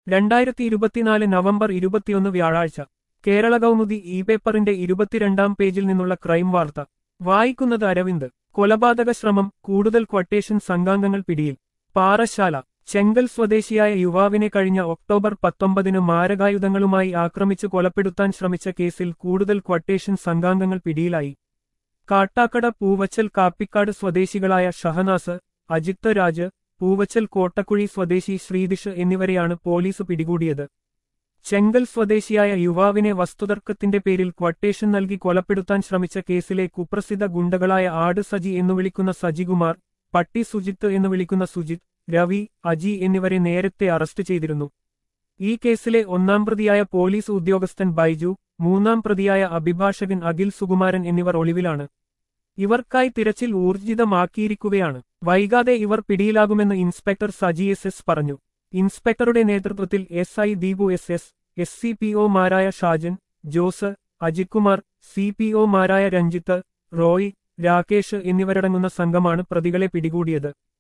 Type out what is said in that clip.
രണ്ടായിരത്തി ഇരുപത്തിനാല് നവംബർ ഇരുപത്തിയൊന്ന് വ്യാഴാഴ്ച കേരള കൗമുദി ഇ പേപ്പറിന്റെ ഇരുപത്തിരണ്ടാം പേജിൽ നിന്നുള്ള ക്രൈം വാർത്ത വായിക്കുന്നത് അരവിന്ദ് കൊലപാതക ശ്രമം കൂടുതൽ ക്വട്ടേഷൻ സംഘാംഗങ്ങൾ പിടിയിൽ പാറശാല ചെങ്കൽ സ്വദേശിയായ യുവാവിനെ കഴിഞ്ഞ ഒക്ടോബർ പത്തൊമ്പതിന് മാരകായുധങ്ങളുമായി ആക്രമിച്ചു കൊലപ്പെടുത്താൻ ശ്രമിച്ച കേസിൽ കൂടുതൽ ക്വട്ടേഷൻ സംഘാംഗങ്ങൾ പിടിയിലായി കാട്ടാക്കട പൂവച്ചൽ കാപ്പിക്കാട് സ്വദേശികളായ ഷഹനാസ് അജിത്ത് രാജ് പൂവച്ചൽ കോട്ടക്കുഴി സ്വദേശി ശ്രീദിഷ് എന്നിവരെയാണ് പോലീസ് പിടികൂടിയത് ചെങ്കൽ സ്വദേശിയായ യുവാവിനെ വസ്തുതർക്കത്തിന്റെ പേരിൽ ക്വട്ടേഷൻ നൽകി കൊലപ്പെടുത്താൻ ശ്രമിച്ച കേസിലെ കുപ്രസിദ്ധ ഗുണ്ടകളായ ആട് സജി എന്നു വിളിക്കുന്ന സജികുമാർ പട്ടി സുജിത്ത് എന്ന് വിളിക്കുന്ന സുജിത് രവി അജി എന്നിവരെ നേരത്തെ അറസ്റ്റ് ചെയ്തിരുന്നു ഈ കേസിലെ ഒന്നാം പ്രതിയായ പോലീസ് ഉദ്യോഗസ്ഥൻ ബൈജു മൂന്നാം പ്രതിയായ അഭിഭാഷകൻ അഖിൽ സുകുമാരൻ എന്നിവർ ഒളിവിലാണ് ഇവർക്കായി തിരച്ചിൽ ഊർജിതമാക്കിയിരിക്കുകയാണ് വൈകാതെ ഇവർ പിടിയിലാകുമെന്ന് ഇൻസ്പെക്ടർ സജി എസ് എസ് പറഞ്ഞു ഇൻസ്പെക്ടറുടെ നേതൃത്വത്തിൽ S I Deepu S S S C P ഒമാരായ ഷാജൻ ജോസ് അജിത് കുമാർ സി പി ഒമാരായ രഞ്ജിത്ത് റോയ് രാകേഷ് എന്നിവരടങ്ങുന്ന സംഘമാണ് പ്രതികളെ പിടികൂടിയത്